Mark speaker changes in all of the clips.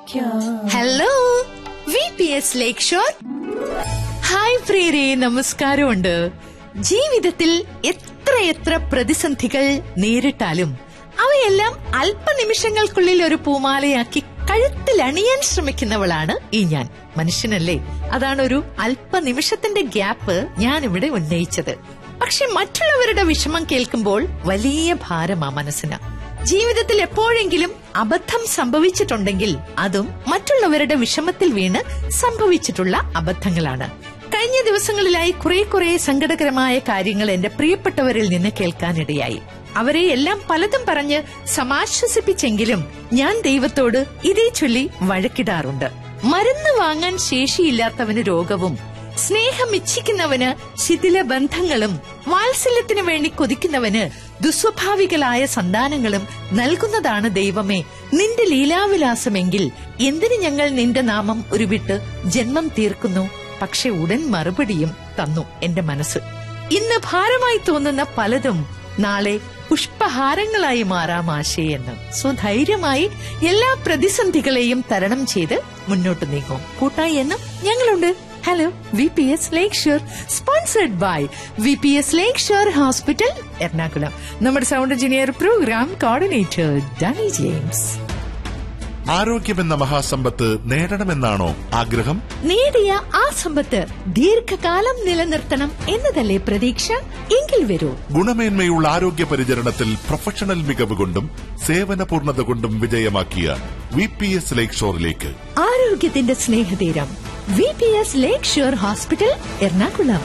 Speaker 1: Hello V P S lake shore hi പ്രിയരെ നമസ്കാരമുണ്ട് ജീവിതത്തിൽ എത്രയെത്ര പ്രതിസന്ധികൾ നേരിട്ടാലും അവയെല്ലാം അല്പനിമിഷങ്ങൾക്കുള്ളിൽ ഒരു പൂമാലയാക്കി കഴുത്തിൽ അണിയാൻ ശ്രമിക്കുന്നവളാണ് ഈ ഞാൻ മനുഷ്യനല്ലേ അതാണ് ഒരു അല്പനിമിഷത്തിന്റെ ഗ്യാപ്പ് ഞാൻ ഇവിടെ ഉന്നയിച്ചത് പക്ഷെ മറ്റുള്ളവരുടെ വിഷമം കേൾക്കുമ്പോൾ വലിയ ഭാരമാ മനസ്സിന് ജീവിതത്തിൽ എപ്പോഴെങ്കിലും അബദ്ധം സംഭവിച്ചിട്ടുണ്ടെങ്കിൽ അതും മറ്റുള്ളവരുടെ വിഷമത്തിൽ വീണ് സംഭവിച്ചിട്ടുള്ള അബദ്ധങ്ങളാണ് കഴിഞ്ഞ ദിവസങ്ങളിലായി കുറെ കുറെ സങ്കടകരമായ കാര്യങ്ങൾ എന്റെ പ്രിയപ്പെട്ടവരിൽ നിന്ന് കേൾക്കാനിടയായി അവരെ എല്ലാം പലതും പറഞ്ഞ് സമാശ്വസിപ്പിച്ചെങ്കിലും ഞാൻ ദൈവത്തോട് ഇതേ ചൊല്ലി വഴക്കിടാറുണ്ട് മരുന്ന് വാങ്ങാൻ ശേഷിയില്ലാത്തവന് രോഗവും സ്നേഹം ഇച്ഛിക്കുന്നവന് ശിഥില ബന്ധങ്ങളും വാത്സല്യത്തിനു വേണ്ടി കൊതിക്കുന്നവന് ദുസ്വഭാവികളായ സന്താനങ്ങളും നൽകുന്നതാണ് ദൈവമേ നിന്റെ ലീലാവിലാസമെങ്കിൽ എന്തിന് ഞങ്ങൾ നിന്റെ നാമം ഉരുവിട്ട് ജന്മം തീർക്കുന്നു പക്ഷെ ഉടൻ മറുപടിയും തന്നു എന്റെ മനസ്സ് ഇന്ന് ഭാരമായി തോന്നുന്ന പലതും നാളെ പുഷ്പഹാരങ്ങളായി മാറാം ആശയെന്ന് സുധൈര്യമായി എല്ലാ പ്രതിസന്ധികളെയും തരണം ചെയ്ത് മുന്നോട്ട് നീങ്ങും കൂട്ടായി എന്നും ഞങ്ങളുണ്ട് hello V P S lake shore sponsored by V P S lake shore hospital Ernakulam നമ്മുടെ sound engineer programme coordinator Danny James
Speaker 2: ആരോഗ്യമെന്ന മഹാസമ്പത്ത് നേടണമെന്നാണോ ആഗ്രഹം
Speaker 1: നേടിയ ആ സമ്പത്ത് ദീർഘകാലം നിലനിർത്തണം എന്നതല്ലേ പ്രതീക്ഷ എങ്കിൽ വരൂ
Speaker 2: ഗുണമേന്മയുള്ള ആരോഗ്യ പരിചരണത്തിൽ പ്രൊഫഷണൽ മികവ് കൊണ്ടും സേവന പൂർണ്ണത കൊണ്ടും വിജയമാക്കിയ വി പി എസ് ലേക്ക് ഷോറിലേക്ക്
Speaker 1: ആരോഗ്യത്തിന്റെ സ്നേഹതീരം V P S lake shore hospital Ernakulam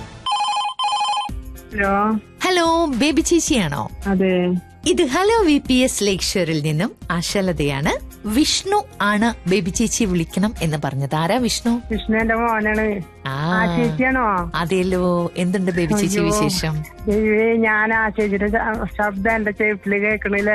Speaker 3: hello
Speaker 1: hello baby ചേച്ചിയാണോ
Speaker 3: അതെ
Speaker 1: ഇത് hello V P S lake ഷോറിൽ നിന്നും ആശാലതയാണ് വിഷ്ണു ആണ് ബേബി ചേച്ചി വിളിക്കണം എന്ന് പറഞ്ഞത് ആരാ വിഷ്ണു
Speaker 3: കൃഷ്ണന്റെ മോനാണ്
Speaker 1: ആ
Speaker 3: ആ ചേച്ചിയാണോ
Speaker 1: അതെല്ലോ എന്തുണ്ട് ബേബി ചേച്ചി
Speaker 3: അയ്യോ.
Speaker 1: വിശേഷം
Speaker 3: ദൈവേ ഞാൻ ആ ചേച്ചിയുടെ ശ- ശബ്ദം എന്റെ ചെവിട്ടില് കേക്കണില്ലേ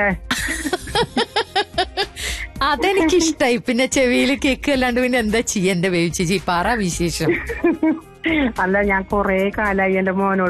Speaker 1: അതെനിക്കിഷ്ടായി പിന്നെ ചെവിയിൽ കേക്കല്ലാണ്ട് പിന്നെ എന്താ ചെയ്യ എന്റെ ബേബി ചേച്ചി പറ വിശേഷം
Speaker 3: അല്ല ഞാൻ കൊറേ കാലായി എന്റെ മോനോട്